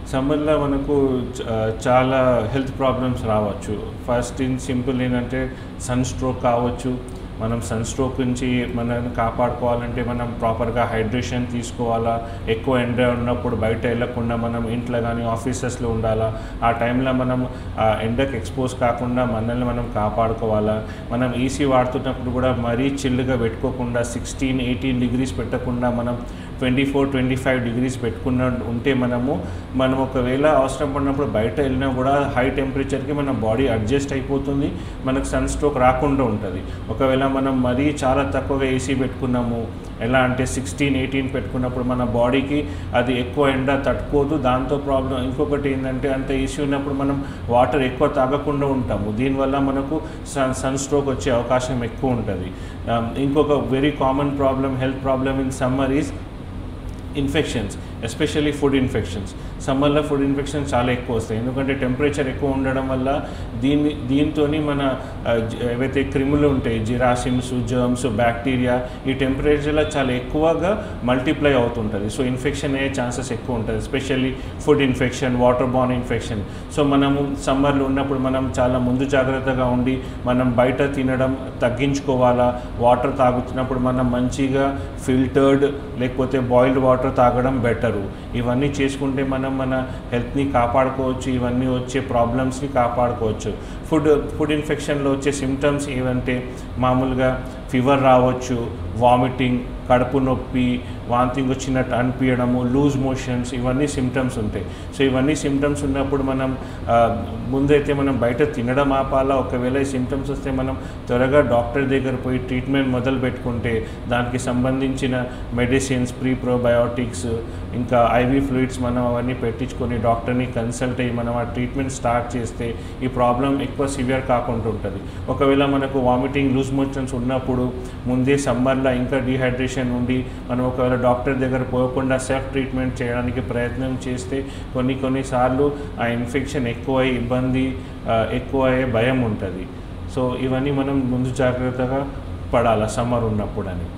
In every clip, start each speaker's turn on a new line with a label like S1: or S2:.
S1: సమ్మర్లో మనకు చ- చాలా హెల్త్ ప్రాబ్లమ్స్ రావచ్చు ఫస్ట్ ఇన్ సింపుల్ ఏంటంటే సన్ స్ట్రోక్ కావచ్చు మనం సన్ స్ట్రోక్ నుంచి మనల్ని కాపాడుకోవాలంటే మనం ప్రాపర్గా హైడ్రేషన్ తీసుకోవాలా ఎక్కువ ఎండ ఉన్నప్పుడు బయట వెళ్ళకుండా మనం ఇంట్లో కానీ ఆఫీసెస్లో ఉండాలా ఆ టైంలో మనం ఆ ఎండకు ఎక్స్పోజ్ కాకుండా మనల్ని మనం కాపాడుకోవాలా మనం ఏసీ వాడుతున్నప్పుడు కూడా మరీ చిల్లుగా పెట్టుకోకుండా సిక్స్టీన్ ఎయిటీన్ డిగ్రీస్ పెట్టకుండా మనం twenty four twenty five degrees పెట్టుకున్న ఉంటే మనము మనం ఒకవేళ అవసరం పడినప్పుడు బయట వెళ్ళినా కూడా హై టెంపరేచర్కి మన బాడీ అడ్జస్ట్ అయిపోతుంది మనకు సన్ స్ట్రోక్ రాకుండా ఉంటుంది ఒకవేళ మనం మరీ చాలా తక్కువగా ఏసీ పెట్టుకున్నాము ఎలా అంటే సిక్స్టీన్ ఎయిటీన్ పెట్టుకున్నప్పుడు మన బాడీకి అది ఎక్కువ ఎండ తట్టుకోదు దాంతో ప్రాబ్లం ఇంకొకటి ఏంటంటే అంత ఏసీ ఉన్నప్పుడు మనం వాటర్ ఎక్కువ తాగకుండా ఉంటాము దీనివల్ల మనకు సన్ సన్ స్ట్రోక్ వచ్చే అవకాశం ఎక్కువ ఉంటుంది Um, ఇంకొక very common problem health problem in summer is infections especially food infections సమ్మర్లో ఫుడ్ ఇన్ఫెక్షన్స్ చాలా ఎక్కువ వస్తాయి ఎందుకంటే టెంపరేచర్ ఎక్కువ ఉండడం వల్ల దీన్ని దీంతో మన ఆ, జ- ఏవైతే క్రిములు ఉంటాయి జిరాసిమ్స్ జర్మ్స్ బ్యాక్టీరియా ఈ టెంపరేచర్లో చాలా ఎక్కువగా మల్టిప్లై అవుతుంటుంది సో ఇన్ఫెక్షన్ అయ్యే ఛాన్సెస్ ఎక్కువ ఉంటుంది especially food infection water borne infection so మనము సమ్మర్లో ఉన్నప్పుడు మనం చాలా ముందు జాగ్రత్తగా ఉండి మనం బయట తినడం తగ్గించుకోవాలా వాటర్ తాగుతున్నప్పుడు మనం మంచిగా ఫిల్టర్డ్ లేకపోతే బాయిల్డ్ వాటర్ తాగడం బెటరు ఇవన్నీ చేసుకుంటే మనం మన హెల్త్ని కాపాడుకోవచ్చు ఇవన్నీ వచ్చే ప్రాబ్లమ్స్ని కాపాడుకోవచ్చు ఫుడ్ ఫుడ్ ఇన్ఫెక్షన్లో వచ్చే సిమ్టమ్స్ ఏవంటే మామూలుగా ఫీవర్ రావచ్చు వామిటింగ్ కడుపు నొప్పి వాంతింగ్ వచ్చినట్టు అనిపించడము లూజ్ మోషన్స్ ఇవన్నీ సిమ్టమ్స్ ఉంటాయి సో ఇవన్నీ సిమ్టమ్స్ ఉన్నప్పుడు మనం ఆ, ముందైతే మనం బయట తినడం ఆపాలా ఒకవేళ ఈ సిమ్టమ్స్ వస్తే మనం త్వరగా డాక్టర్ దగ్గర పోయి ట్రీట్మెంట్ మొదలు పెట్టుకుంటే దానికి సంబంధించిన మెడిసిన్స్ ప్రీ ప్రోబయోటిక్స్ ఇంకా ఐవీ ఫ్లూయిడ్స్ మనం అవన్నీ పెట్టించుకొని డాక్టర్ని కన్సల్ట్ అయ్యి మనం ఆ ట్రీట్మెంట్ స్టార్ట్ చేస్తే ఈ ప్రాబ్లం ఎక్కువ సివియర్ కాకుండా ఉంటుంది ఒకవేళ మనకు వామిటింగ్ లూజ్ మోషన్స్ ఉన్నప్పుడు ముందే సమ్మర్లో ఇంకా డీహైడ్రేషన్ ఉండి మనం ఒకవేళ డాక్టర్ దగ్గర పోకుండా సెల్ఫ్ ట్రీట్మెంట్ చేయడానికి ప్రయత్నం చేస్తే కొన్ని కొన్నిసార్లు ఆ ఇన్ఫెక్షన్ ఎక్కువ అయ్యి ఇబ్బంది ఆ, ఎక్కువ అయ్యే భయం ఉంటుంది సో ఇవన్నీ మనం ముందు జాగ్రత్తగా పడాలి సమ్మర్ ఉన్నప్పుడు అని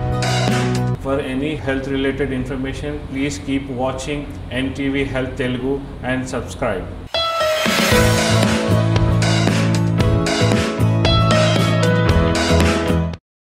S1: For any health related information, please keep watching NTV Health Telugu and subscribe.